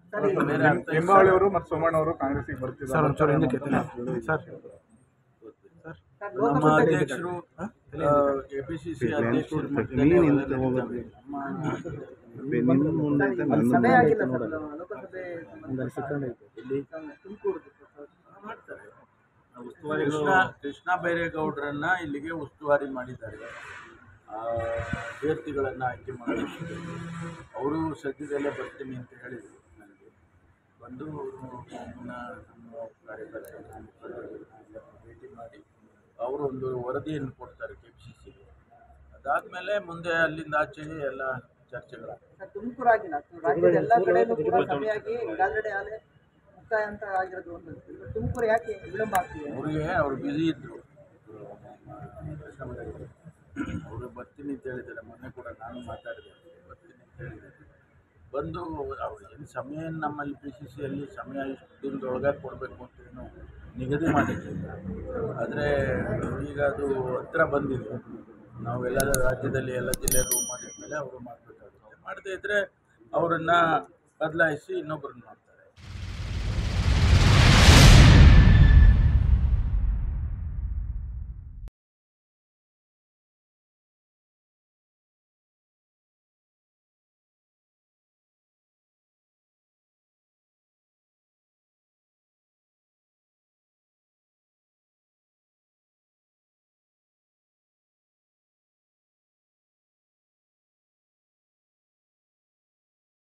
ಬೇರೆ ಅರ್ಥ ಇಲ್ಲ. ಲಿಂಬಾವಳಿ ಅವರು ಮತ್ತು ಸೋಮಣ್ಣ ಅವರು ಕಾಂಗ್ರೆಸ್ಸಿಗೆ ಬರ್ತಿದ್ದಾರೆ ಸರ್ ಒಂಚೂರು ಹಿಂದಕ್ಕೆ ಸರ್ ನಮ್ಮ ಅಧ್ಯಕ್ಷರು ಕೆಪಿಸಿಸಿ ಅಧ್ಯಕ್ಷರು ಮಟ್ಟದಲ್ಲಿ ಅವೆಲ್ಲ ನಮ್ಮ ಸಭೆ ಆಗಿಲ್ಲ ಸರ್ ಲೋಕಸಭೆ ಇಲ್ಲಿ ಮಾಡ್ತಾರೆ ಕೃಷ್ಣ ಕೃಷ್ಣ ಬೈರೇಗೌಡರನ್ನ ಇಲ್ಲಿಗೆ ಉಸ್ತುವಾರಿ ಮಾಡಿದ್ದಾರೆ ಆ, ಅಭ್ಯರ್ಥಿಗಳನ್ನು ಆಯ್ಕೆ ಮಾಡಿದ್ದಾರೆ ಅವರು ಸದ್ಯದಲ್ಲೇ ಬರ್ತೀನಿ ಅಂತ ಹೇಳಿದರು ನನಗೆ ಬಂದು ಅವರು ನಮ್ಮ ನಮ್ಮ ಕಾರ್ಯಕರ್ತರನ್ನ ಮುಖಂಡರನ್ನ ಭೇಟಿ ಮಾಡಿ ಅವರು ಒಂದು ವರದಿಯನ್ನು ಕೊಡ್ತಾರೆ ಕೆ ಪಿ ಸಿ ಸಿಗೆ ಅದಾದಮೇಲೆ ಮುಂದೆ ಅಲ್ಲಿಂದ ಆಚೆ ಎಲ್ಲ ಚರ್ಚೆಗಳಾಗ್ತವೆ ಸರ್ ತುಮಕೂರು ಆಗಿಲ್ಲ ರಾಜ್ಯದ ಎಲ್ಲ ಕಡೆನೂ ಕೂಡ ಸಭೆಯಾಗಿ ಈಗಾಗಲೇ ಆಲೆ ಮುಕ್ತಾಯ ಅಂತ ಆಗಿರೋದು ಒಂದು ಈಗ ತುಮಕೂರು ಯಾಕೆ ವಿಳಂಬ ಆಗ್ತಿದೆ ಅವ್ರಿಗೆ ಅವ್ರು ಬ್ಯುಸಿ ಇದ್ದರು ಅವರು ಬರ್ತೀನಿ ಅಂತ ಹೇಳಿದ್ದಾರೆ ಮೊನ್ನೆ ಕೂಡ ನಾನು ಮಾತಾಡಿದೆ ಅವ್ರಿಗೆ ಬರ್ತೀನಿ ಅಂತ ಹೇಳಿದ್ದಾರೆ ಬಂದು ಅವ್ರು ಏನು ಸಮಯ ಏನ್ ನಮ್ಮಲ್ಲಿ ಪಿ ಸಿ ಸಿಯಲ್ಲಿ ಸಮಯ ಇಷ್ಟು ದಿನದೊಳಗೆ ಕೊಡಬೇಕು ಅಂತ ಏನು ನಿಗದಿ ಮಾಡಿರಲಿಲ್ಲ ಆದರೆ ಈಗ ಅದು ಹತ್ರ ಬಂದಿದೆ ನಾವೆಲ್ಲ ರಾಜ್ಯದಲ್ಲಿ ಎಲ್ಲ ಜಿಲ್ಲೆಯಲ್ಲೂ ಮಾಡಿದ ಮೇಲೆ ಅವರು ಮಾಡಬೇಕಾಗುತ್ತೆ ಮಾಡದೇ ಇದ್ದರೆ ಅವರನ್ನು ಬದಲಾಯಿಸಿ ಇನ್ನೊಬ್ಬರನ್ನ ಮಾಡ್ತಾರೆ